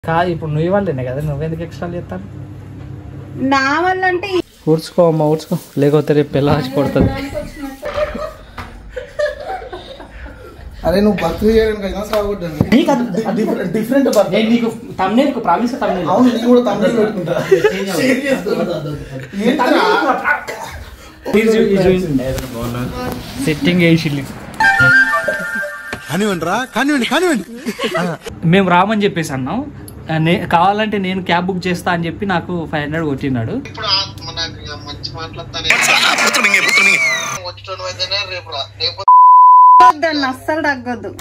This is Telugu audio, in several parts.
కాదు ఇప్పుడు నువ్వు వాళ్ళేనే కదా నువ్వెందుకు ఎక్స్ట్రా చేస్తాను నా వల్ల అంటే ఊడ్చుకో అమ్మ ఊడ్చుకో లేకపోతే రేపు పిల్ల ఆచి కొడుతుంది అరే నువ్వు బర్త్డే చేయడానికి అయినా సాగొట్టాను డిఫరెంట్ డిఫరెంట్ బర్త్డే నేను నీకు తమ్నేల్ ప్రామిస్ తమ్నేల్ అవును నేను కూడా తమిళ పెట్టుకుంటా షేర్ చేస్తున్నా. ఏంట్రా? సెట్టింగ్ వేసి కానివ్వండి రా కానివ్వండి కానివ్వండి మేము రామని చెప్పేసి అన్నాం ఆ, నే కావాలంటే నేను క్యాబ్ బుక్ చేస్తా అని చెప్పి నాకు ఫైవ్ హండ్రెడ్ కొట్టినాడు ఇప్పుడు ఆత్మ నాకు ఇక మంచి మాట్లాడతానే వచ్చేటోడు అయితేనే రేపు రా రేపు దాన్ని అస్సలు తగ్గొద్దు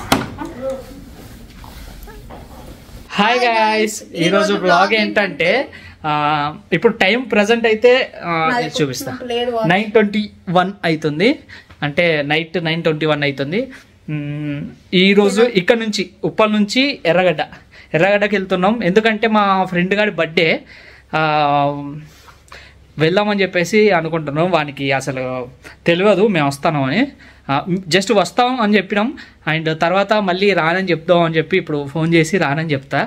హాయ్ గాయస్ ఈరోజు బ్లాగ్ ఏంటంటే ఆ, ఇప్పుడు టైం ప్రజెంట్ అయితే ఆ, ఇది చూపిస్తా నైన్ ట్వంటీ వన్ అవుతుంది అంటే నైట్ నైన్ ట్వంటీ వన్ అవుతుంది మ్మ్, ఈ రోజు ఇక్కడ నుంచి ఉప్పల్ నుంచి ఎర్రగడ్డ ఎర్రగడ్డకి వెళ్తున్నాం ఎందుకంటే మా ఫ్రెండ్ గారి బర్త్డే వెళ్దామని చెప్పేసి అనుకుంటున్నాం వానికి అసలు తెలియదు మేము వస్తాను అని జస్ట్ వస్తాం అని చెప్పినాం అండ్ తర్వాత మళ్ళీ రానని చెప్దాం అని చెప్పి ఇప్పుడు ఫోన్ చేసి రానని చెప్తా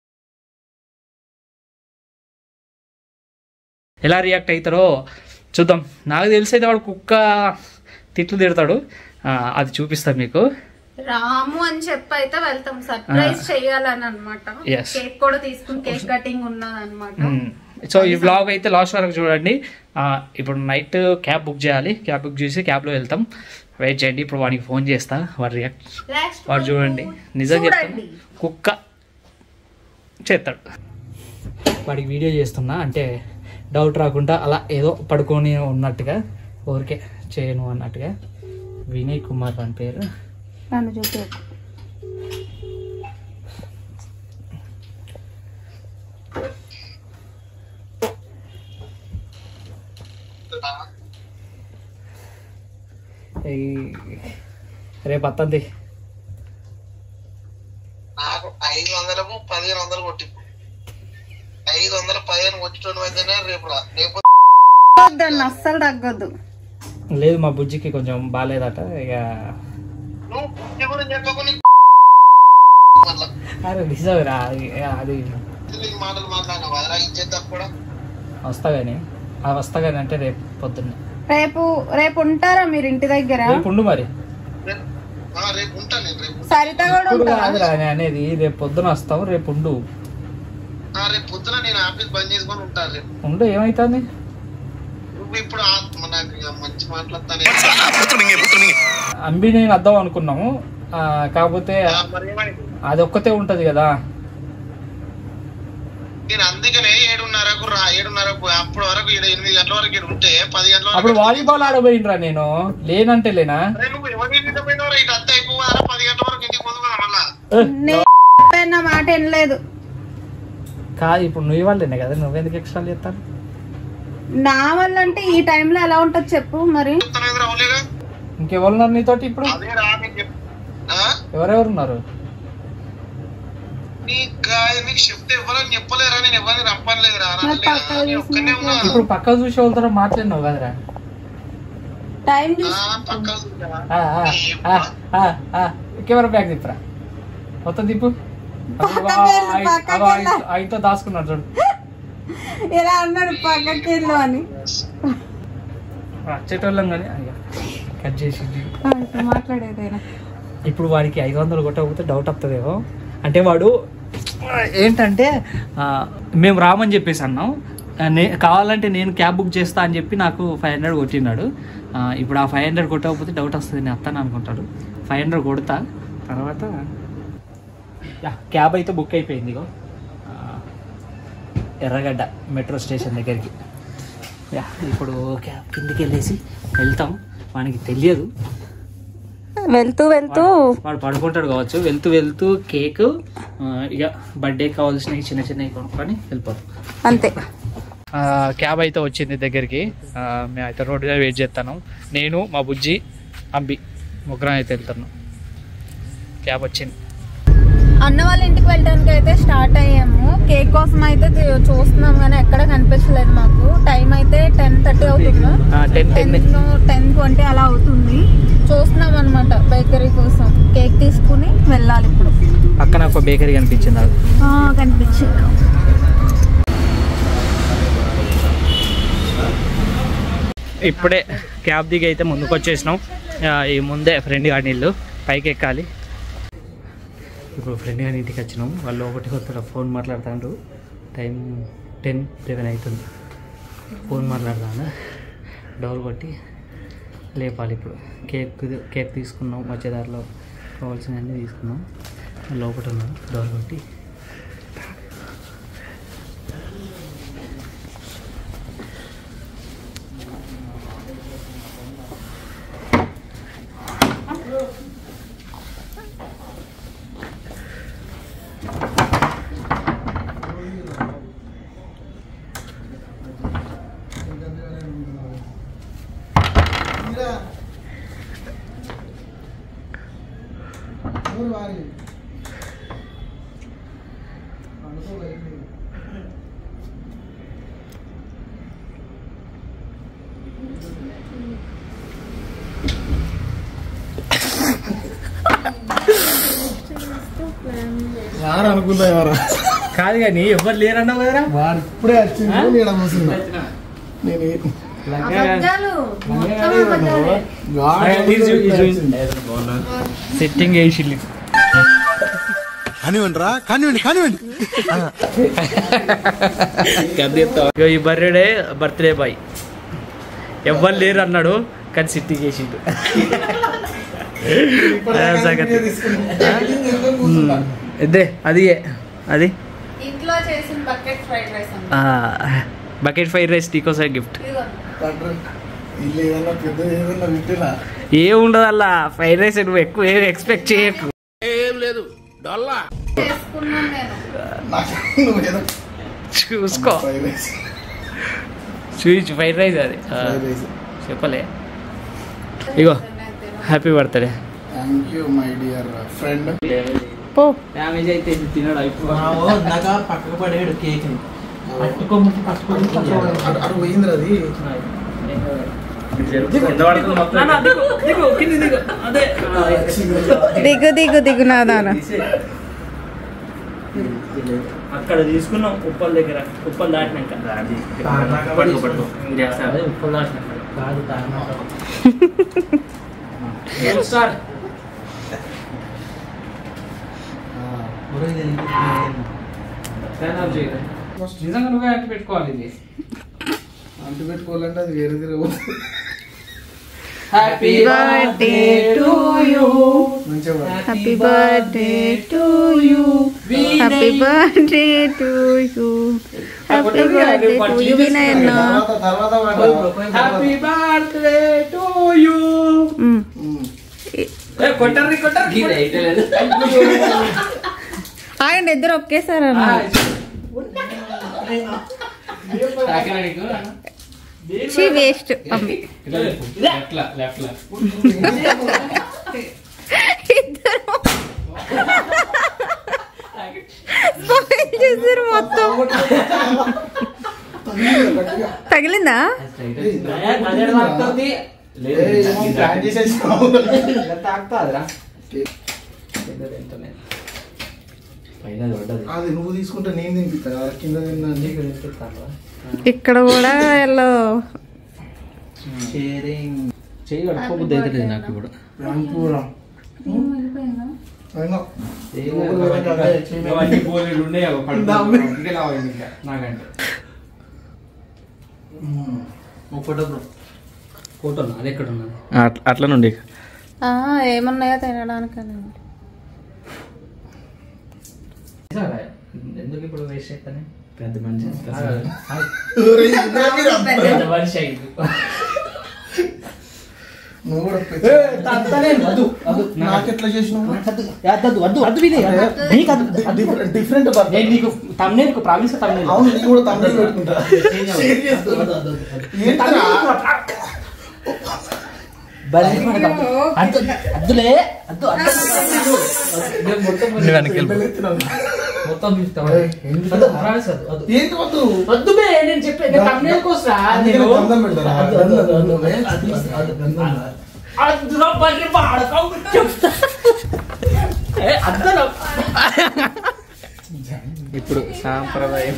ఎలా రియాక్ట్ అవుతారో చూద్దాం నాకు తెలిసైతే వాడు కుక్క తిట్లు తిడతాడు ఆ, అది చూపిస్తాను మీకు రాము అని చెప్పి అయితే వెళ్తాం సర్ప్రైజ్ చెయ్యాలని అనమాట Yes. కేక్ కూడా తీసుకుని కేక్ కటింగ్ ఉన్నది అనమాట సో ఈ బ్లాగ్ అయితే లాస్ట్ వరకు చూడండి ఆ, ఇప్పుడు నైట్ క్యాబ్ బుక్ చేయాలి క్యాబ్ బుక్ చేసి క్యాబ్లో వెళ్తాం వెయిట్ చేయండి ఇప్పుడు వాడికి ఫోన్ చేస్తా వాడు రియాక్ట్ వాడు చూడండి నిజం చెప్తాను కుక్క చేస్తాడు వాడికి వీడియో చేస్తున్నా అంటే డౌట్ రాకుండా అలా ఏదో పడుకొని ఉన్నట్టుగా ఊరికే చేయను అన్నట్టుగా వినయ్ కుమార్ అని పేరు నన్ను చూపి ఈ- రేపు అత్తంది నాకు ఐదు వందలకు పదిహేను వందలు కొట్టి ఐదు వందల పదిహేను వచ్చేటోడు అయితేనే రేపు రా రేపు దాన్ని అస్సలు తగ్గొద్దు లేదు మా బుజ్జికి కొంచెం బాగాలేదట ఇక నువ్వు బుద్ధి కూడా చెప్పకుండా మళ్ళా అరే నిజమేరా అది అది తెలియని మాటలు మాట్లాడినావు అదరా ఇచ్చేద్దాం కూడా వస్తా కానీ అది వస్తా కానీ అంటే రేపు పొద్దున్నే రేపు రేపు ఉంటారా మీరు ఇంటి దగ్గర రేపు ఉండు మరి రేపు ఆ, రేపు ఉంటాను నేను రేపు సరిత కూడా ఇప్పుడు ఉంటారా కాదురా నేను అనేది రేపు పొద్దున వస్తాం రేపు ఉండు ఆ, రేపు పొద్దున నేను ఆఫీస్ బంద్ చేసుకొని ఉంటాను రేపు ఉండు ఏమైతుంది నువ్వు ఇప్పుడు ఆత్మ నాకు ఇక మంచి మాట్లాడతానే అంబి నేను వద్దాం అనుకున్నాము ఆ, కాకపోతే ఆ, మరి ఏమైంది? అది ఒక్కతే ఉంటది కదా నేను అందుకనే ఏడున్నరకు రా ఏడున్నరకు అప్పటి వరకు ఈడ ఎనిమిది గంటల వరకు ఈడ ఉంటే పది గంటల వరకు అప్పుడు వాలీబాల్ ఆడబోయినరా నేను లేనంటే లేనా అరే నువ్వు ఎవరి ఇంటికి పోయినవరా ఇటు అంతా అయిపోవాలా పది గంటల వరకు ఇంటికి పోదు కదా మళ్ళా ఏ, నేను చెప్పిన మాట వినలేదు కాదు ఇప్పుడు నువ్వు వాళ్ళేనే కదా నువ్వెందుకు ఎక్స్ట్రా చేస్తాను నా వల్ల అంటే ఈ టైంలో ఎలా ఉంటుంది చెప్పు మరి చెప్తాను ఎదురు అవలేగా ఇంకెవరున్నారు నీతోటి ఇప్పుడు అదే రా నేను చెప్ ఆ? ఎవరెవరు ఉన్నారు నీ గాయ నీకు చెప్తే ఎవరని చెప్పలేరా నేను ఎవరిని రప్పలేదురా మరి పక్కన నేను ఒక్కనే ఉన్నా ఇప్పుడు పక్క చూసే వాళ్ళతో మాట్లాడినావు కదరా టైం ఆ, చూసి పక్క చూడరా. ఆ, ఆ, ఆ, ఆ, ఆ. కెమెరా బ్యాగ్ తిప్పురా మొత్తం తిప్పు పక్కకి వెళ్ళు, పక్కకి వెళ్ళు. ఆయనతో దాచుకున్నాడు చూడు ఇలా అన్నాడు పక్కకి వెళ్ళు అని వచ్చేటోళ్ళం కానీ అయ్యా కట్ చేసింది ఆ, ఇప్పుడు మాట్లాడేదైనా ఇప్పుడు వాడికి ఐదు వందలు కొట్టకపోతే డౌట్ వస్తుందేమో అంటే వాడు ఏంటంటే ఆ, మేము రామని చెప్పేసి అన్నాం ఆ, నే కావాలంటే నేను క్యాబ్ బుక్ చేస్తా అని చెప్పి నాకు ఫైవ్ హండ్రెడ్ కొట్టినాడు ఆ, ఇప్పుడు ఆ ఫైవ్ హండ్రెడ్ కొట్టకపోతే డౌట్ వస్తుంది నేను వస్తాను అనుకుంటాడు ఫైవ్ హండ్రెడ్ కొడతా తర్వాత యా, క్యాబ్ అయితే బుక్ అయిపోయింది ఇగో ఆ, ఎర్రగడ్డ మెట్రో స్టేషన్ దగ్గరికి యా, ఇప్పుడు క్యాబ్ కిందికి వెళ్ళేసి వెళ్తాం వానికి తెలియదు వెళ్తూ వెళ్తూ వాడు పడుకుంటాడు కావచ్చు వెళ్తూ వెళ్తూ కేక్ ఆ, ఇక బర్త్డే కావాల్సినవి చిన్న చిన్నవి కొనుక్కొని వెళ్ళిపోతాం అంతే ఆ, క్యాబ్ అయితే వచ్చింది దగ్గరికి ఆ, మేము అయితే రోడ్ మీద వెయిట్ చేస్తాను నేను మా బుజ్జి అంబి ముగ్గురం అయితే వెళ్తున్నాం క్యాబ్ వచ్చింది అన్న వాళ్ళ ఇంటికి వెళ్ళడానికి అయితే స్టార్ట్ అయ్యాము కేక్ కోసం అయితే తి- చూస్తున్నాం కానీ ఎక్కడ కనిపించలేదు మాకు టైం అయితే టెన్ థర్టీ అవుతుంది ten ten ten ten twenty అలా అవుతుంది చూస్తున్నాం అనమాట బేకరీ కోసం కేక్ తీసుకుని వెళ్ళాలి ఇప్పుడు పక్కన ఒక బేకరీ కనిపించింది అది కనిపించింది ఇప్పుడే క్యాబ్ దిగి అయితే ముందుకు వచ్చేసినాం ఆ, ఈ ముందే ఫ్రెండ్ గారి ఇల్లు పైకి ఎక్కాలి ఇప్పుడు ఫ్రెండ్ గారి ఇంటికి వచ్చినాం వాళ్ళు ఒకటి కొత్త ఫోన్ మాట్లాడుతాండ్రు టైం టెన్ లెవెన్ అవుతుంది ఫోన్ మాట్లాడతాను డోర్ కొట్టి లేపాలి ఇప్పుడు కేక్ కేక్ తీసుకున్నాం వచ్చేదారిలో కావాల్సినవన్నీ తీసుకున్నాం లోపల ఉన్నాం డోర్ కొట్టి యారు అనుకున్నా ఎవరా కాదు కానీ ఎవరు లేరన్నావు కదరా వాడు ఇప్పుడే వచ్చింది నేను కూర్చున్నా నేను సెట్టింగ్ వేసి కానివ్వండి రా కానివ్వండి కానివ్వండి ఇగో ఈ బర్త్డే బర్త్డే బాయ్ ఎవ్వరు లేరు అన్నాడు కానీ సిట్టింగ్ చేసిండు అదే సంగతి. ఇదే అది అది ఇంట్లో చేసిన బకెట్ ఫ్రైడ్ రైస్ అన్న బకెట్ ఫ్రైడ్ రైస్ నీకోసం గిఫ్ట్ ఇల్లు ఏదన్నా పెద్ద ఏదన్నా పెట్టినా ఏ ఉండదు అలా ఫ్రైడ్ రైస్ నువ్వు ఎక్కువ ఏం ఎక్స్పెక్ట్ చేయకు చేసుకున్నాను నేను నాకు నువ్వు ఏదో చూసుకో ఫ్రైడ్ రైస్ చూసి ఫ్రైడ్ రైస్ అది ఆ, ఫ్రైడ్ రైస్ చెప్పలే ఇగో happy birthday thank you my dear friend పో డ్యామేజ్ అయితే తినడు ఇందాక పక్కకు పడేడు కేక్ పట్టుకోమంటే పట్టుకోండి అటు అటు పోయింది అది దిగు దిగు దిగు నాదాన అక్కడ తీసుకున్నాం ఉప్పల్ దగ్గర ఉప్పల్ దాటినాక పట్టుకో పట్టుకో అదే ఉప్పల్ దాటినాక సార్ నిజంగా నువ్వే అంటే పెట్టుకోవాలి ఇది అంటు పెట్టుకోవాలంటే అది వేరే తిరగ హ్యాపీ బర్త్డే టు యూ మంచిగా పడు. Happy birthday to you happy birthday to you happy birthday to you వినయన్న తర్వాత తర్వాత వాడు- happy birthday to you um. కొట్టర్రి కొట్టర్రి ఆగండి ఇద్దరు ఒకేసారి అన్న షీ వేస్ట్ అమ్మి ఇద్దరు spoil చేశారు మొత్తం తగిలిందా ఏయ్, ఏమో ప్లాన్ చేసేసినావు. అది నువ్వు తీసుకుంటే నేను తినిపిస్తా కదా, కింద తిన్నా ఇక్కడ కూడా ఎల్లో చెయ్యి కట్టుకోబుద్ది అయితే లేదు నాకు కూడా రాంపూరం అయినా ఇవన్నీ బోలెడు ఉన్నాయి అవి పడుకో. అందుకే లావు అయింది ఇంకా నాకంటే ఫోటో బ్రో ఫోటో అది ఎక్కడ ఉన్నది అట్లా నుండి ఆ, ఏమన్నాయో తినడానికనండి ఎందుకు ఇప్పుడు వేస్ట్ చేస్తానే పెద్ద మనిషి పెద్ద మనిషి అయింది నువ్వు కూడా పెద్ద- నాకెట్లా చేసినావు డిఫరెంట్ డిఫరెంట్ బర్త్డే నేను నీకు తమ్నే నీకు ప్రామిస్ తమ్నే అవును నేను కూడా తమిళ పెట్టుకుంటా షేర్ చేస్తున్నా. ఏంట్రా? అద్దులే అద్దు పెద్దలు ఎత్తినావు. మొత్తం తీస్తావా? ఏయ్, ఎందుకు? అద్దు, ప్రామిస్ అద్దు, అద్దు. ఏంటి వద్దు వద్దు బే నేను చెప్పే నేను thumbnail కోసరా అందుకనే నేను- గంధం పెడతారా? అద్దు, అద్దు, అద్దు, అద్దు. గంధం. అద్దు, అద్దు, అద్దు. అందులో పని వాడకం చెప్తా ఏ, అందులో ఇప్పుడు సాంప్రదాయం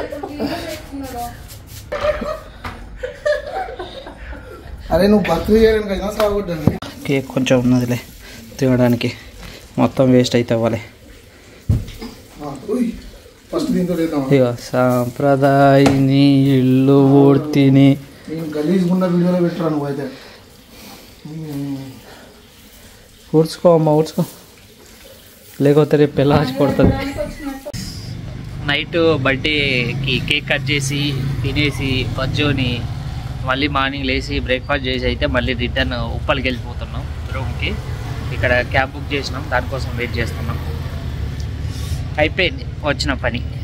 అరే నువ్వు బర్త్డే చేయడానికి అయినా సాగొద్దండి కేక్ కొంచెం ఉన్నదిలే తినడానికి మొత్తం వేస్ట్ అయితే అవ్వాలి ఫస్ట్ దీంతో వేద్దాం ఇక సాంప్రదాయని ఇల్లు ఊడ్తిని నేను గలీజ్ ఉన్న వీడియోలో పెట్టరా నువ్వు అయితే ఊడ్చుకో అమ్మ ఊడ్చుకో లేకపోతే రేపు పిల్లాచి కొడుతుంది నైట్ బర్త్డేకి కేక్ కట్ చేసి తినేసి పజ్జోని మళ్ళీ మార్నింగ్ లేచి బ్రేక్ఫాస్ట్ చేసి అయితే మళ్ళీ రిటర్న్ ఉప్పల్కి వెళ్ళిపోతున్నాం రూమ్కి ఇక్కడ క్యాబ్ బుక్ చేసినాం దానికోసం వెయిట్ చేస్తున్నాం అయిపోయింది వచ్చిన పని